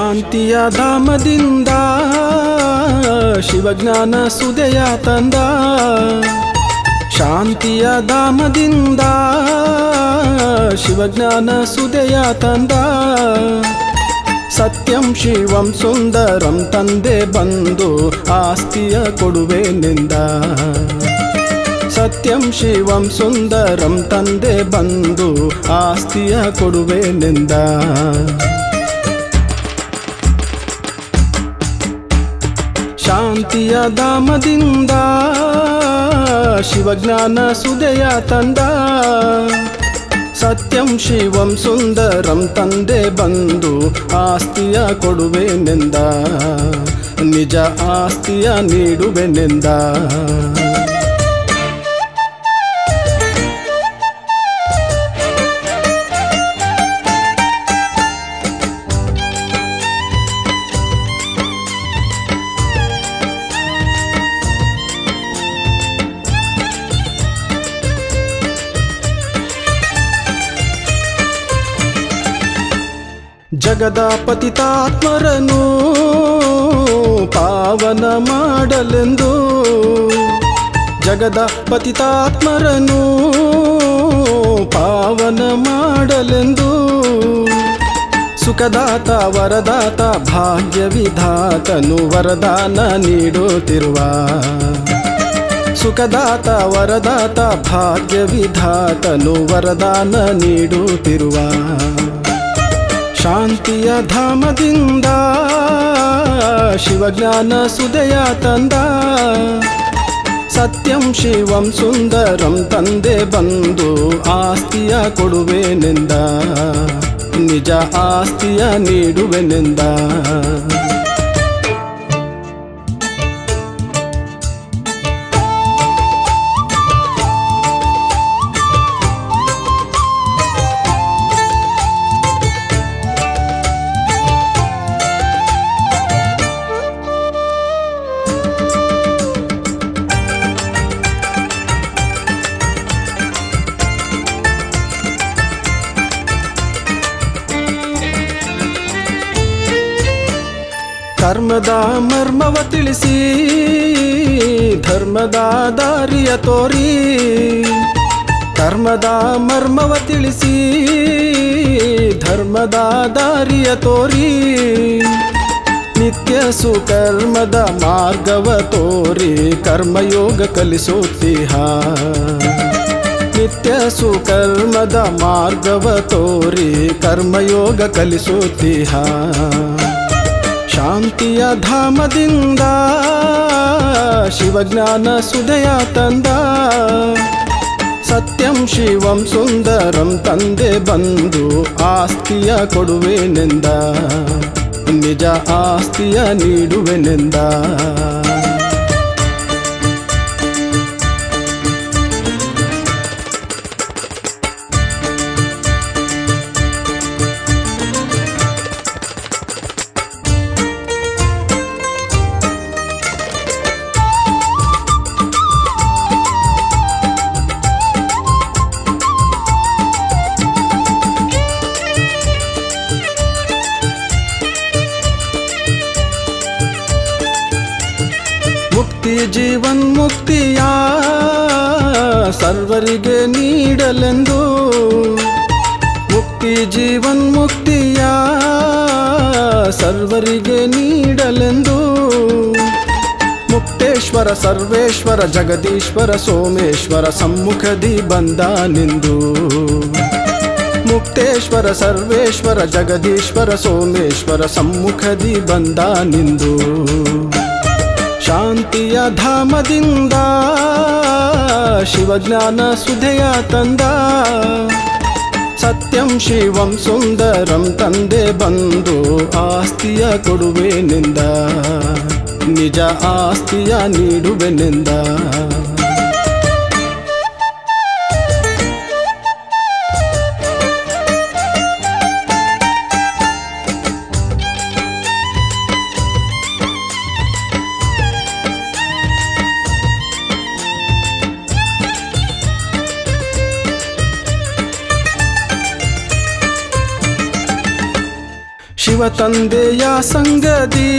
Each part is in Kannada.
ಶಾಂತಿಯ ಧಾಮದಿಂದ ಶಿವಜ್ಞಾನ ಸುದೆಯ ತಂದ ಶಾಂತಿಯ ಧಾಮದಿಂದ ಶಿವಜ್ಞಾನ ಸುದೆಯ ತಂದ ಸತ್ಯಂ ಶಿವಂ ಸುಂದರಂ ತಂದೆ ಬಂದು ಆಸ್ತಿಯ ಕೊಡುವೆನೆಂದ ಸತ್ಯಂ ಶಿವಂ ಸುಂದರಂ ತಂದೆ ಬಂದು ಆಸ್ತಿಯ ಕೊಡುವೆನೆಂದ ಶಾಂತಿಯ ಧಾಮದಿಂದ ಶಿವಜ್ಞಾನ ಸುದೆಯ ತಂದ ಸತ್ಯಂ ಶಿವಂ ಸುಂದರಂ ತಂದೆ ಬಂದು ಆಸ್ತಿಯ ಕೊಡುವೆನೆಂದ ನಿಜ ಆಸ್ತಿಯ ನೀಡುವೆನೆಂದ ಜಗದ ಪತಿತಾತ್ಮರನು ಪಾವನ ಮಾಡಲೆಂದು ಜಗದ ಪತಿತಾತ್ಮರನು ಪಾವನ ಮಾಡಲೆಂದು ಸುಖದಾತ ವರದಾತ ಭಾಗ್ಯ ವಿಧಾತನು ವರದಾನ ನೀಡುತ್ತಿರುವ ಸುಖದಾತ ವರದಾತ ಭಾಗ್ಯ ವಿಧಾತನು ವರದಾನ ನೀಡುತ್ತಿರುವ ಶಾಂತಿಯ ಧಾಮದಿಂದ ಶಿವಜ್ಞಾನ ಸುದಯ ತಂದ ಸತ್ಯಂ ಶಿವಂ ಸುಂದರಂ ತಂದೆ ಬಂದು ಆಸ್ತಿಯ ಕೊಡುವೆನೆಂದ ನಿಜ ಆಸ್ತಿಯ ನೀಡುವೆನೆಂದ ಕರ್ಮದ ಮರ್ಮವ ತಿಳಿಸಿ ಧರ್ಮದ ದಾರಿಯ ತೋರಿ ಕರ್ಮದ ಮರ್ಮವ ತಿಳಿಸಿ ಧರ್ಮದ ದಾರಿಯ ತೋರಿ ನಿತ್ಯ ಸುಕರ್ಮದ ಮಾರ್ಗವ ತೋರಿ ಕರ್ಮಯೋಗ ಕಲಿಸುತ್ತೀಹ ನಿತ್ಯ ಸುಕರ್ಮದ ಮಾರ್ಗವ ತೋರಿ ಕರ್ಮಯೋಗ ಕಲಿಸುತ್ತೀಹ ಶಾಂತಿಯ ಧಾಮದಿಂದ ಶಿವಜ್ಞಾನ ಸುದಯ ತಂದ ಸತ್ಯಂ ಶಿವಂ ಸುಂದರಂ ತಂದೆ ಬಂದು ಆಸ್ತಿಯ ಕೊಡುವೆನೆಂದ ನಿಜ ಆಸ್ತಿಯ ನೀಡುವೆನೆಂದ ಮುಕ್ತಿ ಜೀವನ್ ಮುಕ್ತಿಯ ಸರ್ವರಿಗೆ ನೀಡಲೆಂದು ಮುಕ್ತಿ ಜೀವನ್ ಮುಕ್ತಿಯ ಸರ್ವರಿಗೆ ನೀಡಲೆಂದು ಮುಕ್ತೇಶ್ವರ ಸರ್ವೇಶ್ವರ ಜಗದೀಶ್ವರ ಸೋಮೇಶ್ವರ ಸಮ್ಮುಖದಿ ಬಂದ ನಿಂದು ಮುಕ್ತೇಶ್ವರ ಸರ್ವೇಶ್ವರ ಜಗದೀಶ್ವರ ಸೋಮೇಶ್ವರ ಸಮ್ಮುಖದಿ ಬಂದ ನಿಂದು ಶಾಂತಿಯ ಧಾಮದಿಂದ ಶಿವಜ್ಞಾನ ಸುಧೆಯ ತಂದ ಸತ್ಯಂ ಶಿವಂ ಸುಂದರಂ ತಂದೆ ಬಂದು ಆಸ್ತಿಯ ಕೊಡುವೆನೆಂದ ನಿಜ ಆಸ್ತಿಯ ನೀಡುವೆನೆಂದ ಶಿವ ತಂದೆಯ ಸಂಗದಿ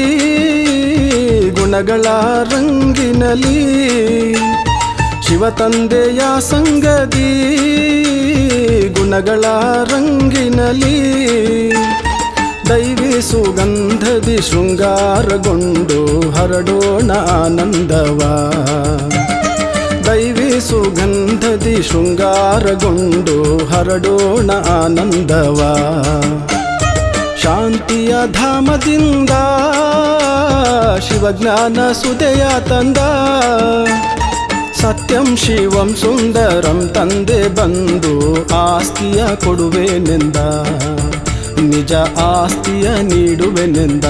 ಗುಣಗಳ ರಂಗಿನಲಿ ಶಿವ ತಂದೆಯ ಸಂಗದಿ ಗುಣಗಳ ರಂಗಿನಲಿ ದೈವಿ ಸುಗಂಧದಿ ಶೃಂಗಾರಗೊಂಡು ಹರಡೋಣ ಆನಂದವ ದೈವಿ ಸುಗಂಧದಿ ಶೃಂಗಾರಗೊಂಡು ಹರಡೋಣ ಆನಂದವ ಶಾಂತಿಯ ಧಾಮದಿಂದ ಶಿವಜ್ಞಾನ ಸುದೆಯ ತಂದ ಸತ್ಯಂ ಶಿವಂ ಸುಂದರಂ ತಂದೆ ಬಂದು ಆಸ್ತಿಯ ಕೊಡುವೆನೆಂದ ನಿಜ ಆಸ್ತಿಯ ನೀಡುವೆನೆಂದ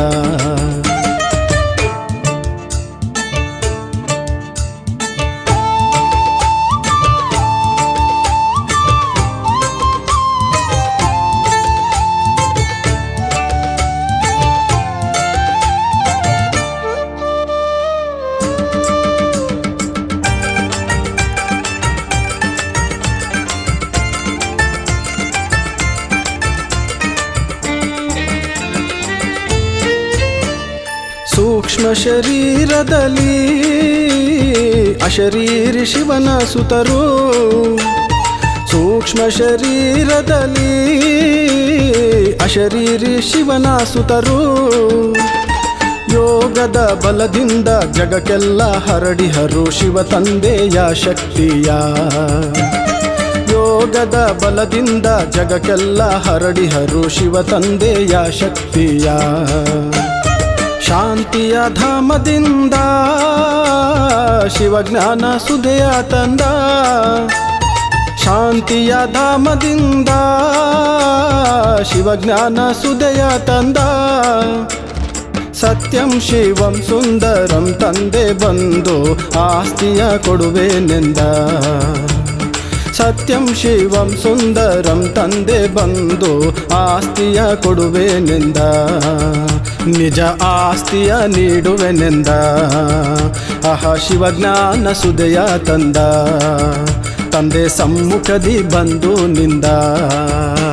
ಸೂಕ್ಷ್ಮ ಶರೀರದಲ್ಲಿ ಅಶರೀರಿ ಶಿವನ ಸುತರು ಸೂಕ್ಷ್ಮ ಶರೀರದಲ್ಲಿ ಅಶರೀರಿ ಶಿವನ ಸುತರು ಯೋಗದ ಬಲದಿಂದ ಜಗಕ್ಕೆಲ್ಲ ಹರಡಿಹರು ಶಿವ ತಂದೆಯ ಶಕ್ತಿಯ ಯೋಗದ ಬಲದಿಂದ ಜಗಕ್ಕೆಲ್ಲ ಹರಡಿಹರು ಶಿವ ತಂದೆಯ ಶಕ್ತಿಯ ಶಾಂತಿಯ ಧಾಮದಿಂದ ಶಿವಜ್ಞಾನ ಸುದೆಯ ತಂದ ಶಾಂತಿಯ ಧಾಮದಿಂದ ಶಿವಜ್ಞಾನ ಸುದೆಯ ತಂದ ಸತ್ಯಂ ಶಿವಂ ಸುಂದರಂ ತಂದೆ ಬಂದು ಆಸ್ತಿಯ ಕೊಡುವೆನೆಂದ ಸತ್ಯಂ ಶಿವಂ ಸುಂದರಂ ತಂದೆ ಬಂದು ಆಸ್ತಿಯ ಕೊಡುವೆನೆಂದ ನಿಜ ಆಸ್ತಿಯ ನೀಡುವೆನೆಂದ ಅಹ ಶಿವಜ್ಞಾನ ಸುದೆಯ ತಂದ ತಂದೆ ಸಮ್ಮುಖದಿ ಬಂದು ನಿಂದ